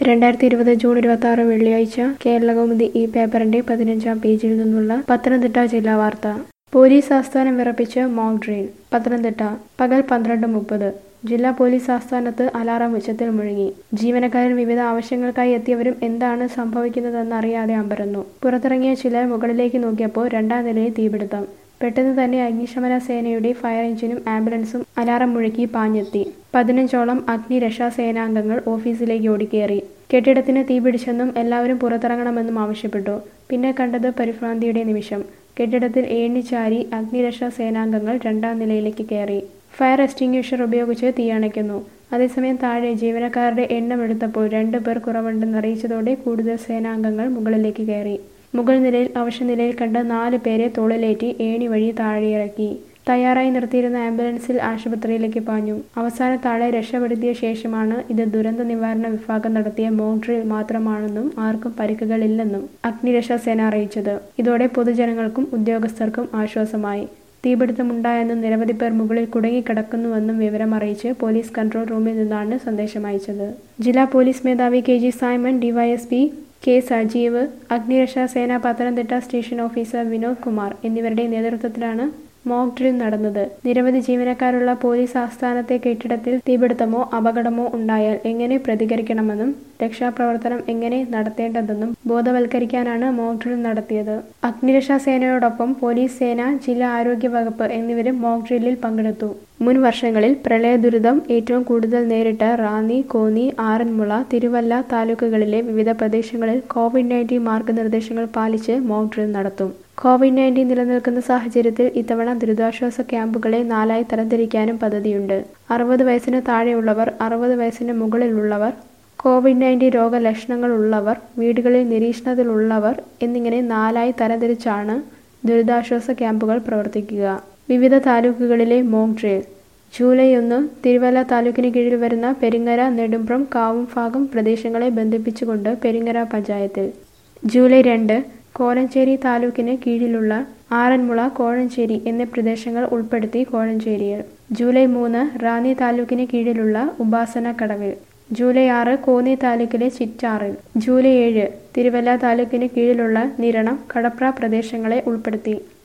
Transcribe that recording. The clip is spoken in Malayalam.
രണ്ടായിരത്തി ഇരുപത് ജൂൺ ഇരുപത്തി ആറ് വെള്ളിയാഴ്ച കേരളകൗമുദി ഈ പേപ്പറിന്റെ പതിനഞ്ചാം പേജിൽ നിന്നുള്ള പത്തനംതിട്ട ജില്ലാ വാർത്ത പോലീസ് ആസ്ഥാനം വിറപ്പിച്ച് മോക്ക് ഡ്രിൽ പത്തനംതിട്ട പകൽ പന്ത്രണ്ട് മുപ്പത് ജില്ലാ പോലീസ് ആസ്ഥാനത്ത് അലാറം ഉച്ചത്തിൽ മുഴങ്ങി ജീവനക്കാരൻ വിവിധ ആവശ്യങ്ങൾക്കായി എത്തിയവരും എന്താണ് സംഭവിക്കുന്നതെന്ന് അറിയാതെ അമ്പരന്നു പുറത്തിറങ്ങിയ ചിലർ മുകളിലേക്ക് നോക്കിയപ്പോൾ രണ്ടാം നിലയിൽ തീപിടുത്തം പെട്ടെന്ന് തന്നെ അഗ്നിശമന സേനയുടെ ഫയർ എഞ്ചിനും ആംബുലൻസും അലാറം മുഴക്കി പാഞ്ഞെത്തി പതിനഞ്ചോളം അഗ്നിരക്ഷാ സേനാംഗങ്ങൾ ഓഫീസിലേക്ക് ഓടിക്കേറി കെട്ടിടത്തിന് തീപിടിച്ചെന്നും എല്ലാവരും പുറത്തിറങ്ങണമെന്നും ആവശ്യപ്പെട്ടു പിന്നെ കണ്ടത് പരിഭ്രാന്തിയുടെ നിമിഷം കെട്ടിടത്തിൽ ഏണിച്ചാരി അഗ്നിരക്ഷാ സേനാംഗങ്ങൾ രണ്ടാം നിലയിലേക്ക് കയറി ഫയർ എക്സ്റ്റിങ്ക്വിഷർ ഉപയോഗിച്ച് തീയണയ്ക്കുന്നു അതേസമയം താഴെ ജീവനക്കാരുടെ എണ്ണം എടുത്തപ്പോൾ രണ്ടു പേർ കുറവുണ്ടെന്ന് അറിയിച്ചതോടെ കൂടുതൽ സേനാംഗങ്ങൾ മുകളിലേക്ക് കയറി മുകൾ നിലയിൽ അവശനിലയിൽ കണ്ട നാല് പേരെ തോളിലേറ്റി ഏണി വഴി താഴെയിറക്കി തയ്യാറായി നിർത്തിയിരുന്ന ആംബുലൻസിൽ ആശുപത്രിയിലേക്ക് പാഞ്ഞു അവസാന താഴെ രക്ഷപ്പെടുത്തിയ ശേഷമാണ് ഇത് ദുരന്ത നിവാരണ വിഭാഗം നടത്തിയ മോക്ക് ഡ്രിൽ മാത്രമാണെന്നും ആർക്കും പരിക്കുകളില്ലെന്നും അഗ്നിരക്ഷാ സേന അറിയിച്ചത് ഇതോടെ പൊതുജനങ്ങൾക്കും ഉദ്യോഗസ്ഥർക്കും ആശ്വാസമായി തീപിടുത്തമുണ്ടായെന്നും നിരവധി പേർ മുകളിൽ കുടുങ്ങിക്കിടക്കുന്നുവെന്നും വിവരം അറിയിച്ച് പോലീസ് കൺട്രോൾ റൂമിൽ നിന്നാണ് സന്ദേശം അയച്ചത് ജില്ലാ പോലീസ് മേധാവി K G Simon DYSP K Sajeev അഗ്നിരക്ഷാ സേന പത്തനംതിട്ട സ്റ്റേഷൻ ഓഫീസർ വിനോദ് കുമാർ എന്നിവരുടെ നേതൃത്വത്തിലാണ് മോക്ക് ഡ്രിൽ നടന്നത് നിരവധി ജീവനക്കാരുള്ള പോലീസ് ആസ്ഥാനത്തെ കെട്ടിടത്തിൽ തീപിടുത്തമോ അപകടമോ ഉണ്ടായാൽ എങ്ങനെ പ്രതികരിക്കണമെന്നും രക്ഷാപ്രവർത്തനം എങ്ങനെ നടത്തേണ്ടതെന്നും ബോധവൽക്കരിക്കാനാണ് മോക്ക് ഡ്രിൽ നടത്തിയത് അഗ്നിരക്ഷാ സേനയോടൊപ്പം പോലീസ് സേന ജില്ലാ ആരോഗ്യ വകുപ്പ് എന്നിവരും മോക്ക് ഡ്രില്ലിൽ പങ്കെടുത്തു മുൻ വർഷങ്ങളിൽ പ്രളയ ദുരിതം ഏറ്റവും കൂടുതൽ നേരിട്ട റാന്നി കോന്നി ആറന്മുള തിരുവല്ല താലൂക്കുകളിലെ വിവിധ പ്രദേശങ്ങളിൽ കോവിഡ് നയൻറ്റീൻ മാർഗനിർദ്ദേശങ്ങൾ പാലിച്ച് മോക്ക് ഡ്രിൽ നടത്തും കോവിഡ് നയൻറ്റീൻ നിലനിൽക്കുന്ന സാഹചര്യത്തിൽ ഇത്തവണ ദുരിതാശ്വാസ ക്യാമ്പുകളെ നാലായി തരംതിരിക്കാനും പദ്ധതിയുണ്ട് അറുപത് വയസ്സിന് താഴെയുള്ളവർ അറുപത് വയസ്സിന് മുകളിലുള്ളവർ കോവിഡ് നയൻറ്റീൻ രോഗലക്ഷണങ്ങളുള്ളവർ വീടുകളിൽ നിരീക്ഷണത്തിലുള്ളവർ എന്നിങ്ങനെ നാലായി തരംതിരിച്ചാണ് ദുരിതാശ്വാസ ക്യാമ്പുകൾ പ്രവർത്തിക്കുക വിവിധ താലൂക്കുകളിലെ മോക്ക് ഡ്രിൽ ജൂലൈ ഒന്ന് തിരുവല്ല താലൂക്കിന് കീഴിൽ വരുന്ന പെരിങ്ങര നെടുമ്പ്രം കാവുംഭാഗം പ്രദേശങ്ങളെ ബന്ധിപ്പിച്ചുകൊണ്ട് പെരിങ്ങര പഞ്ചായത്തിൽ ജൂലൈ രണ്ട് കോലഞ്ചേരി താലൂക്കിന് കീഴിലുള്ള ആറന്മുള കോഴഞ്ചേരി എന്നീ പ്രദേശങ്ങൾ ഉൾപ്പെടുത്തി കോഴഞ്ചേരിയിൽ ജൂലൈ മൂന്ന് റാന്നി താലൂക്കിന് കീഴിലുള്ള ഉപാസന കടവിൽ ജൂലൈ ആറ് കോന്നി താലൂക്കിലെ ചിറ്റാറിൽ ജൂലൈ ഏഴ് തിരുവല്ല താലൂക്കിന് കീഴിലുള്ള നിരണം കടപ്ര പ്രദേശങ്ങളെ ഉൾപ്പെടുത്തി